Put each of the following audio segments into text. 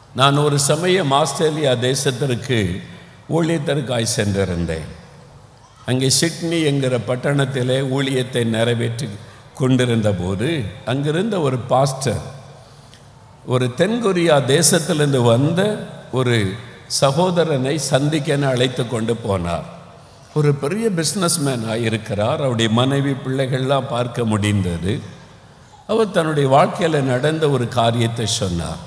நான் ஒரு சமயம் ஆஸ்திரேலியா தேசத்திற்கு ஊழியத்திற்காய் சென்றிருந்தேன் அங்கே சிட்னி என்கிற பட்டணத்திலே ஊழியத்தை நிறைவேற்றி கொண்டிருந்த போது அங்கிருந்த ஒரு பாஸ்டர் ஒரு தென்கொரியா தேசத்திலிருந்து வந்த ஒரு சகோதரனை சந்திக்கென அழைத்து கொண்டு போனார் ஒரு பெரிய பிஸ்னஸ்மேனாக இருக்கிறார் அவருடைய மனைவி பிள்ளைகள்லாம் பார்க்க முடிந்தது அவர் தன்னுடைய வாழ்க்கையில் நடந்த ஒரு காரியத்தை சொன்னார்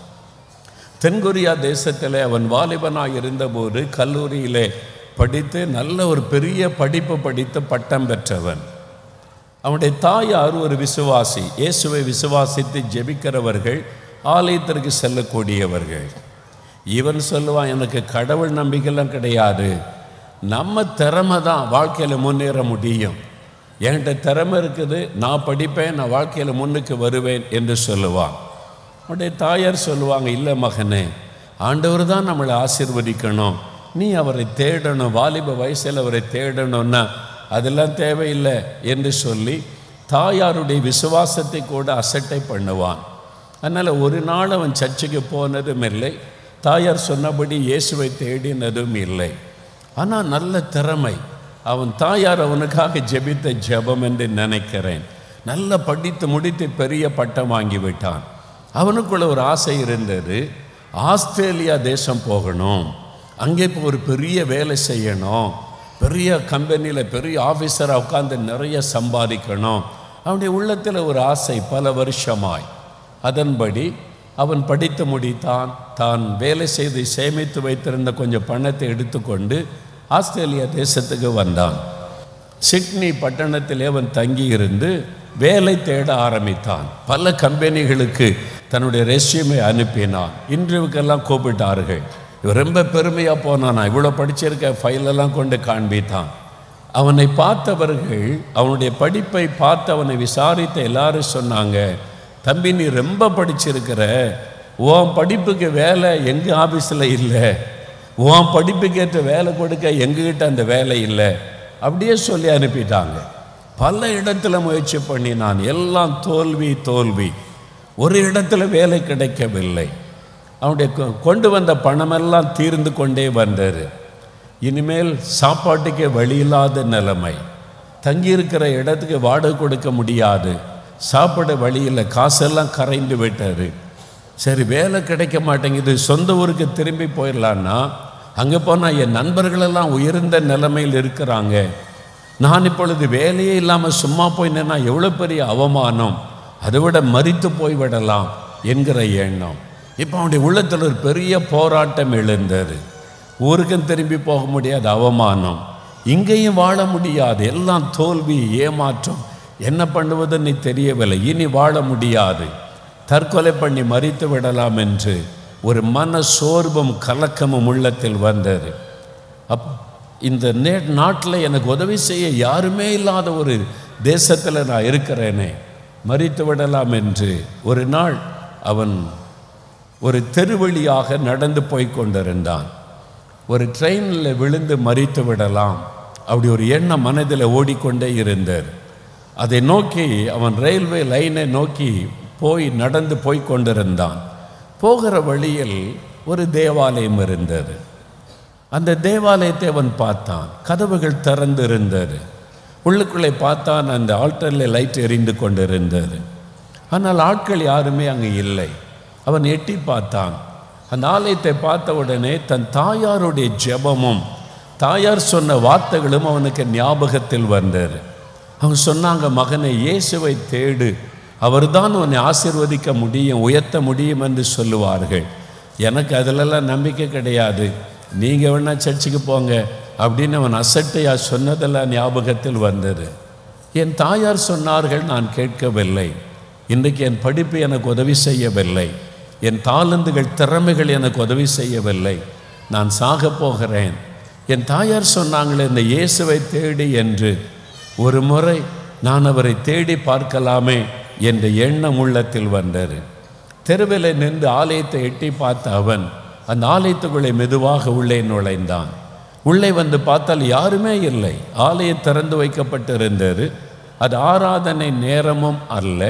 தென்கொரியா தேசத்தில் அவன் வாலிபனாக இருந்தபோது கல்லூரியிலே படித்து நல்ல ஒரு பெரிய படிப்பு படித்து பட்டம் பெற்றவன் அவனுடைய தாயார் ஒரு விசுவாசி இயேசுவை விசுவாசித்து ஜெபிக்கிறவர்கள் ஆலயத்திற்கு செல்லக்கூடியவர்கள் இவன் சொல்லுவான் எனக்கு கடவுள் நம்பிக்கைலாம் கிடையாது நம்ம திறமை தான் வாழ்க்கையில் முன்னேற முடியும் என்கிட்ட திறமை இருக்குது நான் படிப்பேன் நான் வாழ்க்கையில் முன்னுக்கு வருவேன் என்று சொல்லுவான் அவனுடைய தாயார் சொல்லுவாங்க இல்லை மகனே ஆண்டவர் தான் நம்மளை ஆசீர்வதிக்கணும் நீ அவரை தேடணும் வாலிப வயசில் அவரை தேடணும்னா அதெல்லாம் தேவையில்லை என்று சொல்லி தாயாருடைய விசுவாசத்தை கூட அசட்டை பண்ணுவான் அதனால் ஒரு நாள் அவன் சர்ச்சுக்கு போனதும் இல்லை தாயார் சொன்னபடி இயேசுவை தேடினதும் இல்லை ஆனால் நல்ல திறமை அவன் தாயார் அவனுக்காக ஜெபித்த ஜெபம் என்று நினைக்கிறேன் நல்ல படித்து முடித்து பெரிய பட்டம் வாங்கி விட்டான் அவனுக்குள்ள ஒரு ஆசை இருந்தது ஆஸ்திரேலியா தேசம் போகணும் அங்கே இப்போ ஒரு பெரிய வேலை செய்யணும் பெரிய கம்பெனியில் பெரிய ஆஃபீஸராக உட்காந்து நிறைய சம்பாதிக்கணும் அவனுடைய உள்ளத்தில் ஒரு ஆசை பல வருஷமாய் அதன்படி அவன் படித்து முடித்தான் தான் வேலை செய்து சேமித்து வைத்திருந்த கொஞ்சம் பணத்தை எடுத்துக்கொண்டு ஆஸ்திரேலியா தேசத்துக்கு வந்தான் சிட்னி பட்டணத்திலே அவன் தங்கியிருந்து வேலை தேட ஆரம்பித்தான் பல கம்பெனிகளுக்கு தன்னுடைய ரெஸ்யூமை அனுப்பினான் இன்டர்வியூக்கெல்லாம் கூப்பிட்டார்கள் இவன் ரொம்ப பெருமையாக போனானா இவ்வளோ படிச்சிருக்க ஃபைலெல்லாம் கொண்டு காண்பித்தான் அவனை பார்த்தவர்கள் அவனுடைய படிப்பை பார்த்து அவனை விசாரித்த எல்லாரும் சொன்னாங்க தம்பி நீ ரொம்ப படிச்சிருக்கிற உன் படிப்புக்கு வேலை எங்கள் ஆஃபீஸில் இல்லை உன் படிப்புக்கு ஏற்ற வேலை கொடுக்க எங்ககிட்ட அந்த வேலை இல்லை அப்படியே சொல்லி அனுப்பிட்டாங்க பல இடத்துல முயற்சி பண்ணி நான் எல்லாம் தோல்வி தோல்வி ஒரு இடத்துல வேலை கிடைக்கவில்லை அவனுடைய கொ- கொண்டு வந்த பணமெல்லாம் தீர்ந்து கொண்டே வந்தது இனிமேல் சாப்பாட்டுக்கே வழி இல்லாத நிலைமை தங்கியிருக்கிற இடத்துக்கு வாடகை கொடுக்க முடியாது சாப்பிட வழியில் காசெல்லாம் கரைந்து விட்டாரு சரி வேலை கிடைக்க மாட்டேங்குது சொந்த ஊருக்கு திரும்பி போயிடலான்னா அங்கே போனால் என் நண்பர்களெல்லாம் உயர்ந்த நிலைமையில் இருக்கிறாங்க நான் இப்பொழுது வேலையே இல்லாமல் சும்மா போய் நின்னா எவ்வளோ பெரிய அவமானம் அதை விட மறித்து போய்விடலாம் என்கிற எண்ணம் இப்போ அவனுடைய உள்ளத்தில் ஒரு பெரிய போராட்டம் எழுந்தது ஊருக்கும் திரும்பி போக முடியாத அவமானம் இங்கேயும் வாழ முடியாது எல்லாம் தோல்வி ஏமாற்றம் என்ன பண்ணுவதுன்னு தெரியவில்லை இனி வாழ முடியாது தற்கொலை பண்ணி மறித்து விடலாம் என்று ஒரு மன சோர்வும் கலக்கமும் உள்ளத்தில் வந்தது அப் இந்த நே நாட்டில் எனக்கு உதவி செய்ய யாருமே இல்லாத ஒரு தேசத்தில் நான் இருக்கிறேனே மறித்து விடலாம் என்று ஒரு நாள் அவன் ஒரு தெருவழியாக நடந்து போய் கொண்டிருந்தான் ஒரு ட்ரெயினில் விழுந்து மறித்து விடலாம் அப்படி ஒரு எண்ணம் மனதில் ஓடிக்கொண்டே இருந்தார் அதை நோக்கி அவன் ரயில்வே லைனை நோக்கி போய் நடந்து போய் கொண்டிருந்தான் போகிற வழியில் ஒரு தேவாலயம் இருந்தது அந்த தேவாலயத்தை அவன் பார்த்தான் கதவுகள் திறந்து இருந்தது உள்ளுக்குள்ளே பார்த்தான் அந்த ஆல்டரில் லைட் எரிந்து கொண்டிருந்தது ஆனால் ஆட்கள் யாருமே அங்கே இல்லை அவன் எட்டி பார்த்தான் அந்த ஆலயத்தை பார்த்த உடனே தன் தாயாருடைய ஜெபமும் தாயார் சொன்ன வார்த்தைகளும் அவனுக்கு ஞாபகத்தில் வந்தது அவங்க சொன்னாங்க மகனை இயேசுவை தேடு அவர்தான் உன்னை ஆசீர்வதிக்க முடியும் உயர்த்த முடியும் என்று சொல்லுவார்கள் எனக்கு அதிலெல்லாம் நம்பிக்கை கிடையாது நீங்கள் வேணா சர்ச்சுக்கு போங்க அப்படின்னு அவன் அசட்டையாக சொன்னதெல்லாம் ஞாபகத்தில் வந்தது என் தாயார் சொன்னார்கள் நான் கேட்கவில்லை இன்றைக்கு என் படிப்பு எனக்கு உதவி செய்யவில்லை என் தாளந்துகள் திறமைகள் எனக்கு உதவி செய்யவில்லை நான் சாக போகிறேன் என் தாயார் சொன்னாங்களே இந்த இயேசுவை தேடி என்று ஒரு முறை நான் அவரை தேடி பார்க்கலாமே என்ற எண்ணம் உள்ளத்தில் வந்தது தெருவில் நின்று ஆலயத்தை எட்டி பார்த்த அவன் அந்த ஆலயத்துக்குள்ளே மெதுவாக உள்ளே நுழைந்தான் உள்ளே வந்து பார்த்தால் யாருமே இல்லை ஆலயம் திறந்து வைக்கப்பட்டிருந்தது அது ஆராதனை நேரமும் அல்ல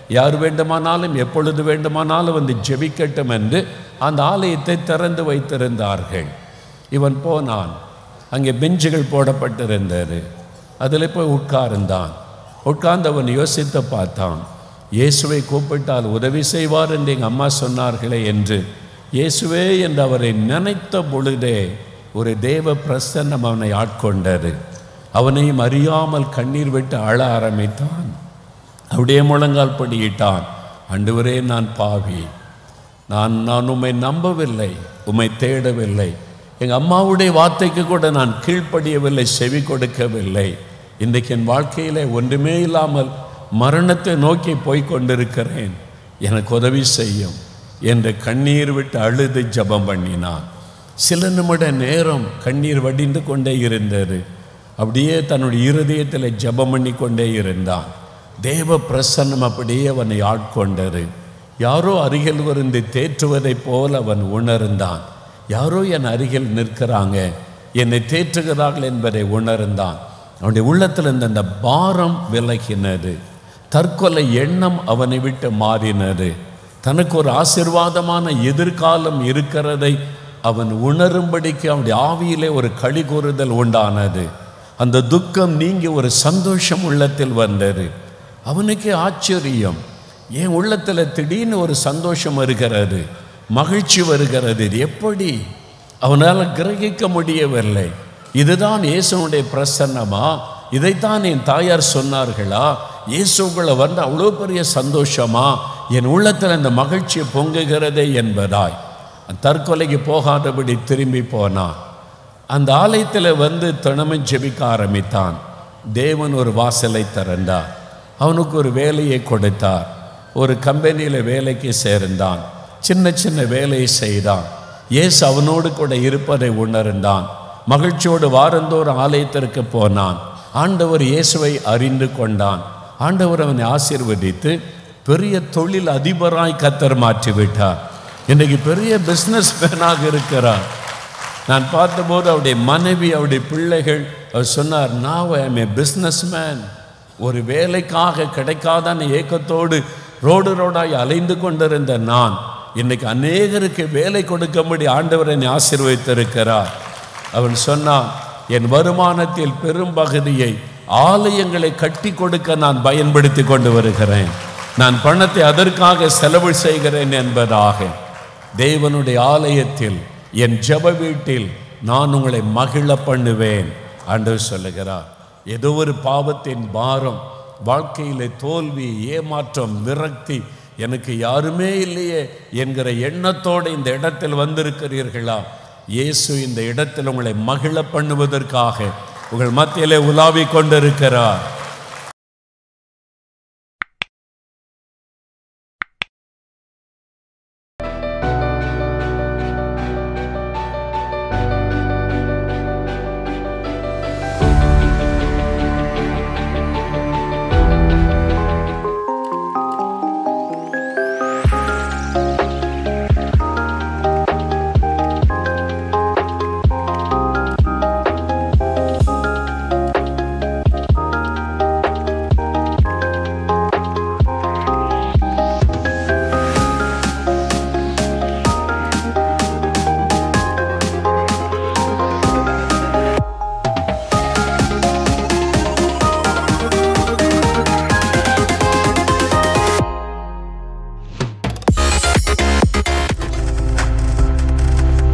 யார் வேண்டுமானாலும் எப்பொழுது வேண்டுமானாலும் வந்து ஜெபிக்கட்டும் என்று அந்த ஆலயத்தை திறந்து வைத்திருந்தார்கள் இவன் போனான் அங்கே பெஞ்சுகள் போடப்பட்டிருந்தது அதில் போய் உட்கார்ந்தான் உட்கார்ந்து அவன் யோசித்து பார்த்தான் இயேசுவை கூப்பிட்டால் உதவி செய்வார் என்று எங்கள் அம்மா சொன்னார்களே என்று இயேசுவே என்று அவரை நினைத்த பொழுதே ஒரு தேவ பிரசன்னம் அவனை ஆட்கொண்டது அவனையும் அறியாமல் கண்ணீர் விட்டு அழ ஆரம்பித்தான் அப்படியே முழங்கால் படியிட்டான் அண்டுவரே நான் பாவி நான் நான் உம்மை நம்பவில்லை உம்மை தேடவில்லை எங்கள் அம்மாவுடைய வார்த்தைக்கு கூட நான் கீழ்ப்படியவில்லை செவி கொடுக்கவில்லை இன்றைக்கு என் வாழ்க்கையிலே ஒன்றுமே இல்லாமல் மரணத்தை நோக்கி போய் கொண்டிருக்கிறேன் எனக்கு உதவி செய்யும் என்று கண்ணீர் விட்டு அழுது ஜெபம் பண்ணினான் சில நிமிட நேரம் கண்ணீர் வடிந்து கொண்டே இருந்தது அப்படியே தன்னுடைய இருதயத்தில் ஜெபம் பண்ணி கொண்டே இருந்தான் தேவ பிரசன்னம் அப்படியே அவனை ஆட்கொண்டது யாரோ அருகில் இருந்து தேற்றுவதைப் போல் அவன் உணர்ந்தான் யாரோ என் அருகில் நிற்கிறாங்க என்னை தேற்றுகிறார்கள் என்பதை உணர்ந்தான் அவனுடைய உள்ளத்தில் இருந்த அந்த பாரம் விலகினது தற்கொலை எண்ணம் அவனை விட்டு மாறினது தனக்கு ஒரு ஆசிர்வாதமான எதிர்காலம் இருக்கிறதை அவன் உணரும்படிக்கு அவனுடைய ஆவியிலே ஒரு களி கூறுதல் உண்டானது அந்த துக்கம் நீங்கி ஒரு சந்தோஷம் உள்ளத்தில் வந்தது அவனுக்கு ஆச்சரியம் என் உள்ளத்தில் திடீர்னு ஒரு சந்தோஷம் வருகிறது மகிழ்ச்சி வருகிறது இது எப்படி அவனால் கிரகிக்க முடியவில்லை இதுதான் இயேசுனுடைய பிரசன்னமா இதைத்தான் என் தாயார் சொன்னார்களா இயேசுக்குள்ள வந்து அவ்வளோ பெரிய சந்தோஷமா என் உள்ளத்தில் அந்த மகிழ்ச்சி பொங்குகிறதே என்பதாய் தற்கொலைக்கு போகாதபடி திரும்பி போனான் அந்த ஆலயத்தில் வந்து தினமும் ஜெபிக்க ஆரம்பித்தான் தேவன் ஒரு வாசலை திறந்தார் அவனுக்கு ஒரு வேலையை கொடுத்தார் ஒரு கம்பெனியில் வேலைக்கு சேர்ந்தான் சின்ன சின்ன வேலையை செய்தான் இயேசு அவனோடு கூட இருப்பதை உணர்ந்தான் மகிழ்ச்சியோடு வாரந்தோறும் ஆலயத்திற்கு போனான் ஆண்டவர் இயேசுவை அறிந்து கொண்டான் ஆண்டவர் அவனை ஆசீர்வதித்து பெரிய தொழில் அதிபராய் கத்தர் மாற்றி விட்டார் இன்னைக்கு பெரிய பிஸ்னஸ் மேனாக இருக்கிறார் நான் பார்த்தபோது அவருடைய மனைவி அவருடைய பிள்ளைகள் அவர் சொன்னார் நான் ஐம் ஏ பிஸ்னஸ் மேன் ஒரு வேலைக்காக கிடைக்காதான ஏக்கத்தோடு ரோடு ரோடாய் அலைந்து கொண்டிருந்த நான் இன்னைக்கு அநேகருக்கு வேலை கொடுக்கும்படி ஆண்டவர் என்னை ஆசீர்வதித்திருக்கிறார் அவன் சொன்னான் என் வருமானத்தில் பெரும் பகுதியை ஆலயங்களை கட்டி கொடுக்க நான் பயன்படுத்தி கொண்டு வருகிறேன் நான் பணத்தை அதற்காக செலவு செய்கிறேன் என்பதாக தேவனுடைய ஆலயத்தில் என் ஜெப வீட்டில் நான் உங்களை மகிழ பண்ணுவேன் ஆண்டவர் சொல்லுகிறார் ஏதோ ஒரு பாவத்தின் பாரம் வாழ்க்கையிலே தோல்வி ஏமாற்றம் விரக்தி எனக்கு யாருமே இல்லையே என்கிற எண்ணத்தோடு இந்த இடத்தில் வந்திருக்கிறீர்களா இயேசு இந்த இடத்தில் உங்களை மகிழ பண்ணுவதற்காக உங்கள் மத்தியிலே உலாவிக் கொண்டிருக்கிறார்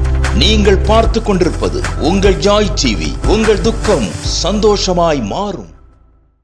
நீங்கள் பார்த்து கொண்டிருப்பது உங்கள் ஜாய் டிவி உங்கள் துக்கம் சந்தோஷமாய் மாறும்